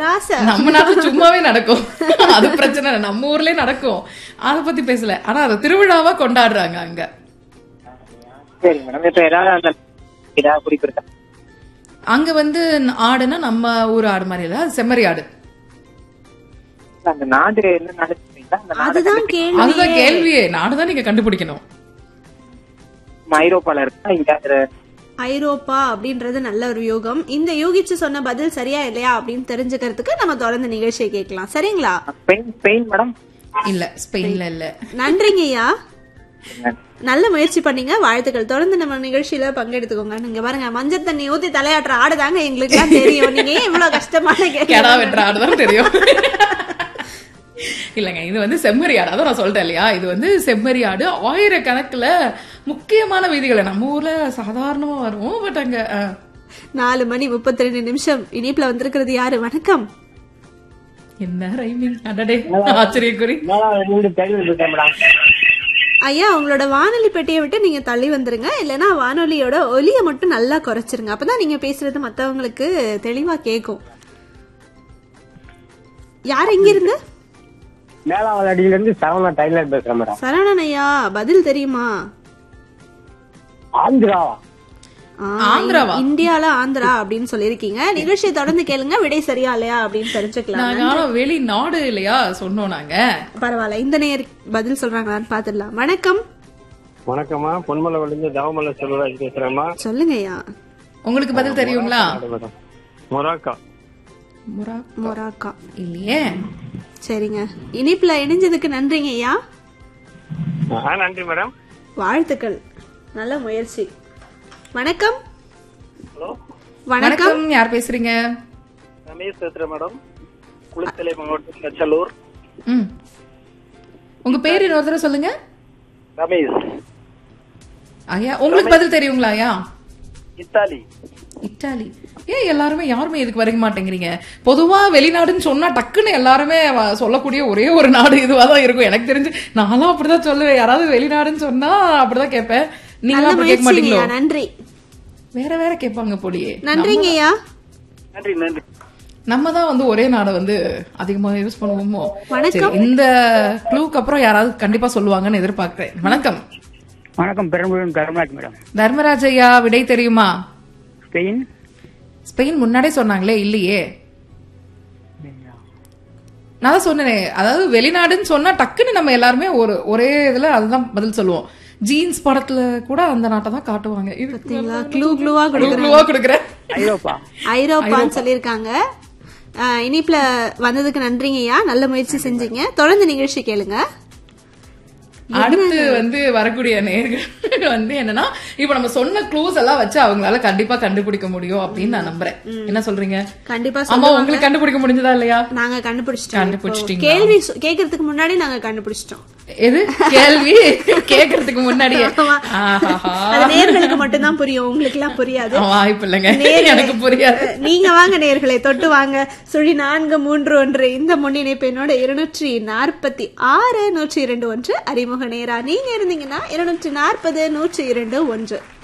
ராசா நம்ம நாட்டுல சும்மாவே நடக்கும் அது பிரச்சனை இல்ல நம்ம ஊர்லயே நடக்கும் அத பத்தி பேசல ஆனா அதை திருவிழாவா கொண்டாடுறாங்க அங்க சரி மேடம் இப்ப ஏதாவது அந்த ஏதாவது குறிப்பு இருக்கா அங்க வந்து ஆடுனா நம்ம ஊர் ஆடு மாதிரி இல்ல அது செம்மறி ஆடு இல்ல, அந்த நாடு என்ன நாடு சொல்றீங்களா? அந்த நாடு அதுதான் கேள்வி அதுதான் கேள்வியே நாடுதான் நீங்க கண்டுபிடிக்கணும் நம்ம ஐரோப்பால இருக்கா இங்க அது ஐரோப்பா அப்படின்றது நல்ல ஒரு யோகம் இந்த யோகிச்சு சொன்ன பதில் சரியா இல்லையா அப்படின்னு தெரிஞ்சுக்கிறதுக்கு நம்ம தொடர்ந்து நிகழ்ச்சியை கேட்கலாம் சரிங்களா ஸ்பெயின் ஸ்பெயின் மேடம் இல்ல ஸ்பெயின்ல இல்ல நன்றிங்க ஐயா நல்ல முயற்சி பண்ணீங்க வாழ்த்துக்கள் தொடர்ந்து நம்ம நிகழ்ச்சியில பங்கெடுத்துக்கோங்க நீங்க பாருங்க மஞ்சள் தண்ணி ஊத்தி தலையாட்டுற ஆடுதாங்க எங்களுக்கு எல்லாம் தெரியும் நீங்க ஏன் இவ்வளவு கஷ்டமான கெடா கேள்வி வெட்டுற ஆடுதான் தெரியும் இல்லங்க இது வந்து செம்மறி ஆடு அதான் நான் சொல்லிட்டேன் இல்லையா இது வந்து செம்மறி ஆடு ஆயிரக்கணக்குல முக்கியமான வீதிகளை நம்ம ஊர்ல சாதாரணமா வரும் பட் அங்க அஹ், நாலு மணி முப்பத்தி ரெண்டு நிமிஷம் இனிப்புல வந்திருக்கிறது யாரு வணக்கம் என்ன ரைமிங் அடடே ஆச்சரியக்குறி மேடம் ஐயா உங்களோட வானொலி பெட்டியை விட்டு நீங்க தள்ளி வந்துருங்க இல்லைன்னா வானொலியோட ஒலியை மட்டும் நல்லா குறைச்சிருங்க அப்பதான் நீங்க பேசுறது மத்தவங்களுக்கு தெளிவா கேக்கும் யார் எங்க இருந்து மேலாவளடியில இருந்து சரவணா டைலர் பேசுறேன் மேடம் சரவணன் ஐயா பதில் தெரியுமா ஆந்திராவா ஆ, ஆந்திராவா? இந்தியால ஆந்திரா அப்படின்னு சொல்லியிருக்கீங்க நிகழ்ச்சியை தொடர்ந்து கேளுங்க விடை சரியா இல்லையா அப்படின்னு தெரிஞ்சுக்கலாம் நாங்க ஆனா வெளிநாடு இல்லையா சொன்னோம் நாங்க பரவாயில்ல இந்த நேர் பதில் சொல்றாங்களான்னு பாத்துடலாம் வணக்கம் வணக்கம்மா பொன்மலை இருந்து தவமலை செல்வராஜ் பேசுறேம்மா சொல்லுங்க ஐயா உங்களுக்கு பதில் தெரியுங்களா மேடம் மொராக்கா முரா மொராக்கா இல்லையே சரிங்க இனிப்புல இணைஞ்சதுக்கு நன்றிங்க ஐயா ஆ நன்றி மேடம் வாழ்த்துக்கள் நல்ல முயற்சி வணக்கம் வணக்கம் வணக்கம் யார் பேசுறீங்க ரமேஷ் பேசுறேன் மேடம் குளித்தலை மாவட்டம் கச்சலூர் ம் உங்க பேர் இன்னொரு தடவை சொல்லுங்க ரமேஷ் ஐயா உங்களுக்கு பதில் தெரியுங்களா ஐயா இத்தாலி இத்தாலி ஏன் எல்லாருமே யாருமே இதுக்கு வரைக்க மாட்டேங்கிறீங்க பொதுவா வெளிநாடுன்னு சொன்னா டக்குன்னு எல்லாருமே வ- சொல்லக்கூடிய ஒரே ஒரு நாடு இதுவா தான் இருக்கும் எனக்கு தெரிஞ்சு நானும் அப்படிதான் சொல்லுவேன் யாராவது வெளிநாடுன்னு சொன்னா அப்படிதான் கேட்பேன் நீங்க நல்ல அப்படி கேட்க முயற்சிங்க மாட்டீங்களோ ஐயா நன்றி வேற வேற கேட்பாங்க போலியே நன்றிங்க ஐயா நன்றி நன்றி நம்ம தான் வந்து ஒரே நாடை வந்து அதிகமா யூஸ் பண்ணுவோமோ வணக்கம். சரி, இந்த க்ளூக்கு அப்புறம் யாராவது கண்டிப்பா சொல்லுவாங்கன்னு எதிர்பார்க்கிறேன் வணக்கம் வணக்கம் பெரும்புரம் கருமராஜ் மேடம் தர்மராஜ் ஐயா விடை தெரியுமா ஸ்பெயின் ஸ்பெயின் முன்னாடியே சொன்னாங்களே இல்லையே நான் தான் சொன்னேனே அதாவது வெளிநாடுன்னு சொன்னா டக்குன்னு நம்ம எல்லாருமே ஒரு ஒரே இதுல அதுதான் பதில் சொல்லுவோம் ஜீன்ஸ் படத்துல கூட அந்த நாட்டை தான் காட்டுவாங்க இது பாத்தீங்களா க்ளூ க்ளூவா குழுவா கொடுக்குறேன் ஐரோப்பா ஐரோப்பான்னு சொல்லியிருக்காங்க ஆஹ், இனிப்புல வந்ததுக்கு நன்றிங்க ஐயா நல்ல முயற்சி செஞ்சீங்க தொடர்ந்து நிகழ்ச்சி கேளுங்க அடுத்து வந்து வரக்கூடிய நேர்கள் வந்து என்னன்னா இப்ப நம்ம சொன்ன க்ளூஸ் எல்லாம் வச்சு அவங்களால கண்டிப்பா கண்டுபிடிக்க முடியும் அப்படின்னு நான் நம்புறேன் என்ன சொல்றீங்க கண்டிப்பா ஆமா சொல்லுவாங்க உங்களுக்கு கண்டுபிடிக்க முடிஞ்சதா இல்லையா நாங்க கண்டுபிடிச்சிட்டோம் கண்டுபிடிச்சிட்டீங்களா? இப்போ கேள்வி சொ- கேட்கறதுக்கு முன்னாடி நாங்க கண்டுபிடிச்சிட்டோம் எது கேள்வி கேக்குறதுக்கு முன்னாடியே ஆமா. ஆஹாஹா. அது நேர்களுக்கு மட்டும்தான் புரியும் உங்களுக்கு எல்லாம் புரியாது வாய்ப்பு இல்லைங்க நேர்களே, எனக்கு புரியாது நீங்க வாங்க நேர்களை தொட்டு வாங்க சுழி நான்கு மூன்று ஒன்று இந்த முன்னிணைப்பு என்னோட இருநூற்றி நாற்பத்தி ஆறு நூற்றி இரண்டு ஒன்று அறிமுக நேரா நீங்க இருந்தீங்கன்னா இருநூற்றி நாற்பது நூற்றி இரண்டு ஒன்று